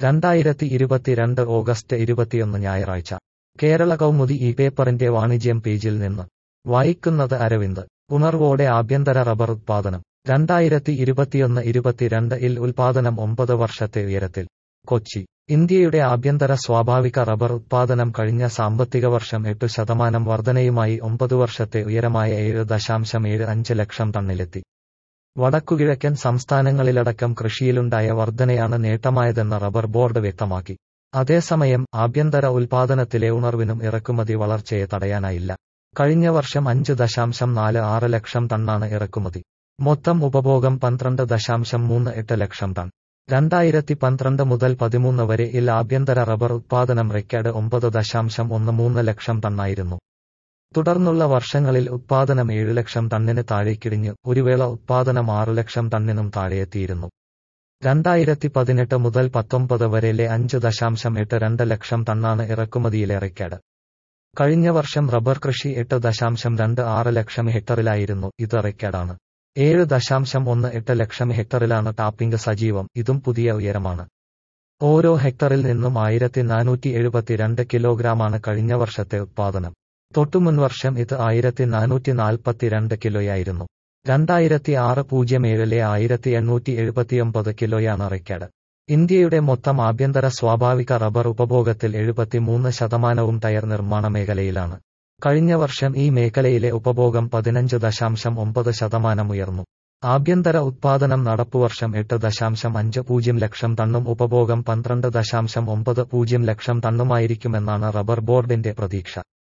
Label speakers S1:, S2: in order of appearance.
S1: രണ്ടായിരത്തി ഇരുപത്തിരണ്ട് ഓഗസ്റ്റ് ഇരുപത്തിയൊന്ന് ഞായറാഴ്ച കേരള കൗമുദി ഈ പേപ്പറിന്റെ വാണിജ്യം പേജിൽ നിന്ന് വായിക്കുന്നത് അരവിന്ദ് ഉണർവോടെ ആഭ്യന്തര റബ്ബർ ഉത്പാദനം രണ്ടായിരത്തി ഇരുപത്തിയൊന്ന് ഇരുപത്തിരണ്ട് ഇൽ ഉൽപാദനം ഒമ്പത് വർഷത്തെ ഉയരത്തിൽ കൊച്ചി ഇന്ത്യയുടെ ആഭ്യന്തര സ്വാഭാവിക റബ്ബർ ഉത്പാദനം കഴിഞ്ഞ സാമ്പത്തിക വർഷം എട്ട് ശതമാനം വർധനയുമായി ഒമ്പത് വർഷത്തെ ഉയരമായ ഏഴ് ദശാംശം ഏഴ് അഞ്ച് ലക്ഷം ടണ്ണിലെത്തി വടക്കുകിഴക്കൻ സംസ്ഥാനങ്ങളിലടക്കം കൃഷിയിലുണ്ടായ വർധനയാണ് നേട്ടമായതെന്ന് റബ്ബർ ബോർഡ് വ്യക്തമാക്കി അതേസമയം ആഭ്യന്തര ഉൽപാദനത്തിലെ ഉണർവിനും ഇറക്കുമതി വളർച്ചയെ തടയാനായില്ല കഴിഞ്ഞ വർഷം അഞ്ച് ദശാംശം നാല് ആറ് ലക്ഷം ടണ്ണാണ് ഇറക്കുമതി മൊത്തം ഉപഭോഗം പന്ത്രണ്ട് ദശാംശം മൂന്ന് എട്ട് ലക്ഷം ടൺ രണ്ടായിരത്തി പന്ത്രണ്ട് മുതൽ പതിമൂന്ന് വരെ ഇൽ ആഭ്യന്തര റബ്ബർ ഉത്പാദനം റെക്കോർഡ് ഒമ്പത് ദശാംശം ഒന്ന് മൂന്ന് ലക്ഷം ടണ്ണായിരുന്നു തുടർന്നുള്ള വർഷങ്ങളിൽ ഉത്പാദനം ഏഴ് ലക്ഷം ടണ്ണിന് താഴേക്കിടിഞ്ഞു ഒരു വേള ഉത്പാദനം ആറ് ലക്ഷം ടണ്ണിനും താഴെയെത്തിയിരുന്നു രണ്ടായിരത്തി പതിനെട്ട് മുതൽ പത്തൊമ്പത് വരെയിലെ അഞ്ച് ദശാംശം എട്ട് രണ്ട് ലക്ഷം ടണ്ണാണ് ഇറക്കുമതിയിലെ റെക്കോർഡ് കഴിഞ്ഞ വർഷം റബ്ബർ കൃഷി എട്ട് ദശാംശം രണ്ട് ആറ് ലക്ഷം ഹെക്ടറിലായിരുന്നു ഇത് റെക്കോർഡാണ് ഏഴ് ദശാംശം ഒന്ന് എട്ട് ലക്ഷം ഹെക്ടറിലാണ് ടാപ്പിംഗ് സജീവം ഇതും പുതിയ ഉയരമാണ് ഓരോ ഹെക്ടറിൽ നിന്നും ആയിരത്തി നാനൂറ്റി എഴുപത്തിരണ്ട് കിലോഗ്രാമാണ് കഴിഞ്ഞ വർഷത്തെ ഉത്പാദനം തൊട്ടുമുൻ വർഷം ഇത് ആയിരത്തി നാനൂറ്റി നാൽപ്പത്തിരണ്ട് കിലോയായിരുന്നു രണ്ടായിരത്തി ആറ് പൂജ്യം ഏഴിലെ ആയിരത്തി എണ്ണൂറ്റി എഴുപത്തിയൊമ്പത് കിലോയാണ് റെക്കോർഡ് ഇന്ത്യയുടെ മൊത്തം ആഭ്യന്തര സ്വാഭാവിക റബ്ബർ ഉപഭോഗത്തിൽ എഴുപത്തിമൂന്ന് ശതമാനവും ടയർ നിർമ്മാണ മേഖലയിലാണ് കഴിഞ്ഞ വർഷം ഈ മേഖലയിലെ ഉപഭോഗം പതിനഞ്ച് ദശാംശം ഒമ്പത് ശതമാനം ഉയർന്നു ആഭ്യന്തര ഉത്പാദനം നടപ്പുവർഷം എട്ട് ദശാംശം അഞ്ച് പൂജ്യം ലക്ഷം ടണ്ണും ഉപഭോഗം പന്ത്രണ്ട് ദശാംശം ഒമ്പത് പൂജ്യം ലക്ഷം ടണ്ണുമായിരിക്കുമെന്നാണ് റബ്ബർ ബോർഡിന്റെ പ്രതീക്ഷ